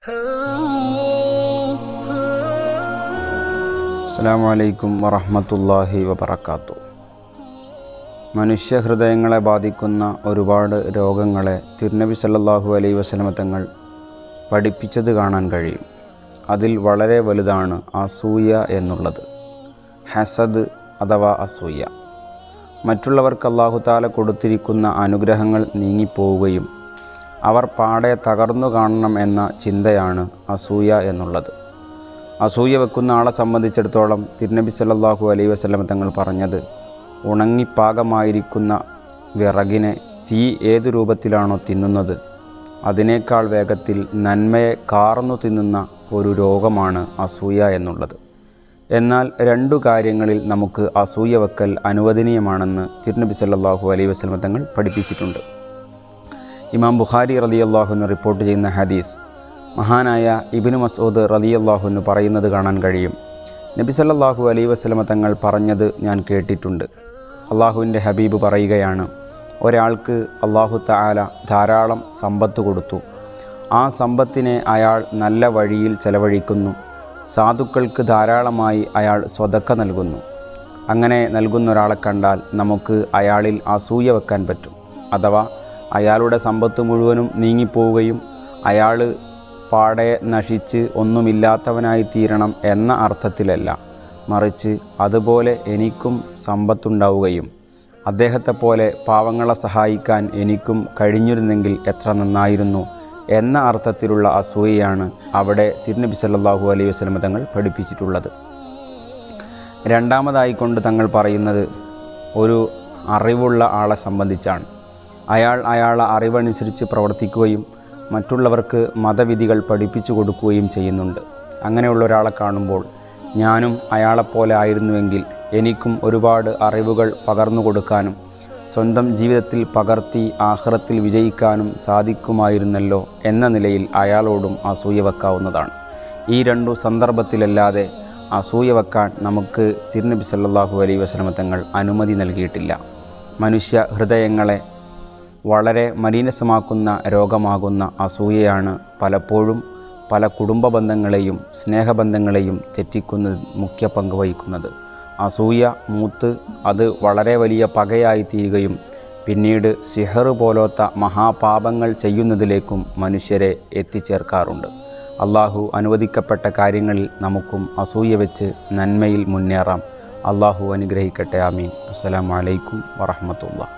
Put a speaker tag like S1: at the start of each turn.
S1: അസ്സാം വലൈക്കും വറഹമത്തല്ലാഹി വബർക്കാത്തു മനുഷ്യഹൃദയങ്ങളെ ബാധിക്കുന്ന ഒരുപാട് രോഗങ്ങളെ തിരുനബി സല്ലല്ലാഹു അലൈ വസലമ തങ്ങൾ പഠിപ്പിച്ചത് കാണാൻ കഴിയും അതിൽ വളരെ വലുതാണ് അസൂയ എന്നുള്ളത് ഹസദ് അഥവാ അസൂയ മറ്റുള്ളവർക്ക് അള്ളാഹു താല കൊടുത്തിരിക്കുന്ന അനുഗ്രഹങ്ങൾ നീങ്ങിപ്പോവുകയും അവർ പാടെ തകർന്നു കാണണം എന്ന ചിന്തയാണ് അസൂയ എന്നുള്ളത് അസൂയ വെക്കുന്ന ആളെ സംബന്ധിച്ചിടത്തോളം തിരുനബി സല്ലല്ലാഹു അലൈഹി വസല്ലം തങ്ങൾ പറഞ്ഞത് ഉണങ്ങിപ്പാകമായിരിക്കുന്ന വിറകിനെ തീ ഏതു രൂപത്തിലാണോ തിന്നുന്നത് അതിനേക്കാൾ വേഗത്തിൽ നന്മയെ കാർന്നു തിന്നുന്ന ഒരു രോഗമാണ് അസൂയ എന്നുള്ളത് എന്നാൽ രണ്ടു കാര്യങ്ങളിൽ നമുക്ക് അസൂയ വെക്കൽ അനുവദനീയമാണെന്ന് തിരുനബി സല്ലല്ലാഹു അലൈഹി വസല്ലം തങ്ങൾ പഠിപ്പിച്ചിട്ടുണ്ട് ഇമാം ബുഖാരി റളിയല്ലാഹുവിന് റിപ്പോർട്ട് ചെയ്യുന്ന ഹദീസ് മഹാനായ ഇബിനു മസൂദ് റളിയല്ലാഹുവിന് പറയുന്നത് കാണാൻ കഴിയും നബി സല്ലല്ലാഹു അലൈഹി വസല്ലമ തങ്ങൾ പറഞ്ഞത് ഞാൻ കേട്ടിട്ടുണ്ട് അള്ളാഹുവിൻ്റെ ഹബീബ് പറയുകയാണ് ഒരാൾക്ക് അള്ളാഹു തആല ധാരാളം സമ്പത്ത് കൊടുത്തു ആ സമ്പത്തിനെ അയാൾ നല്ല വഴിയിൽ ചെലവഴിക്കുന്നു സാധുക്കൾക്ക് ധാരാളമായി അയാൾ സ്വതക്ക നൽകുന്നു അങ്ങനെ നൽകുന്ന ഒരാളെ കണ്ടാൽ നമുക്ക് അയാളിൽ അസൂയ വെക്കാൻ പറ്റും അഥവാ അയാളുടെ സമ്പത്ത് മുഴുവനും നീങ്ങിപ്പോവുകയും അയാൾ പാടെ നശിച്ച് ഒന്നുമില്ലാത്തവനായി തീരണം എന്ന അർത്ഥത്തിലല്ല മറിച്ച് അതുപോലെ എനിക്കും സമ്പത്തുണ്ടാവുകയും അദ്ദേഹത്തെ പോലെ പാവങ്ങളെ സഹായിക്കാൻ എനിക്കും കഴിഞ്ഞിരുന്നെങ്കിൽ എത്ര നന്നായിരുന്നു എന്ന അർത്ഥത്തിലുള്ള അസൂയയാണ് അവിടെ തിരുനബി സല്ലല്ലാഹു അലൈഹി വസല്ലം തങ്ങൾ പഠിപ്പിച്ചിട്ടുള്ളത് രണ്ടാമതായി കൊണ്ട് തങ്ങൾ പറയുന്നത് ഒരു അറിവുള്ള ആളെ സംബന്ധിച്ചാണ് അയാൾ അയാളെ അറിവനുസരിച്ച് പ്രവർത്തിക്കുകയും മറ്റുള്ളവർക്ക് മതവിധികൾ പഠിപ്പിച്ചു കൊടുക്കുകയും ചെയ്യുന്നുണ്ട് അങ്ങനെയുള്ള ഒരാളെ കാണുമ്പോൾ ഞാനും അയാളെപ്പോലെ ആയിരുന്നുവെങ്കിൽ എനിക്കും ഒരുപാട് അറിവുകൾ പകർന്നു കൊടുക്കാനും സ്വന്തം ജീവിതത്തിൽ പകർത്തി ആഹ്റത്തിൽ വിജയിക്കാനും സാധിക്കുമായിരുന്നല്ലോ എന്ന നിലയിൽ അയാളോടും അസൂയ വെക്കാവുന്നതാണ് ഈ രണ്ടു സന്ദർഭത്തിലല്ലാതെ അസൂയ വെക്കാൻ നമുക്ക് തിരുനബി സല്ലല്ലാഹു അലൈഹി വസല്ലമ തങ്ങൾ അനുമതി നൽകിയിട്ടില്ല മനുഷ്യ ഹൃദയങ്ങളെ വളരെ മലീനസമാക്കുന്ന രോഗമാകുന്ന അസൂയയാണ് പലപ്പോഴും പല കുടുംബ ബന്ധങ്ങളെയും സ്നേഹബന്ധങ്ങളെയും തെറ്റിക്കുന്നതിൽ മുഖ്യ പങ്ക് വഹിക്കുന്നത് അസൂയ മൂത്ത് അത് വളരെ വലിയ പകയായി തീരുകയും പിന്നീട് സിഹർ പോലത്തെ മഹാപാപങ്ങൾ ചെയ്യുന്നതിലേക്കും മനുഷ്യരെ എത്തിച്ചേർക്കാറുണ്ട് അള്ളാഹു അനുവദിക്കപ്പെട്ട കാര്യങ്ങളിൽ നമുക്കും അസൂയ വെച്ച് നന്മയിൽ മുന്നേറാം അള്ളാഹു അനുഗ്രഹിക്കട്ടെ ആമീൻ അസ്സലാമു അലൈക്കും വറഹമത്തുള്ള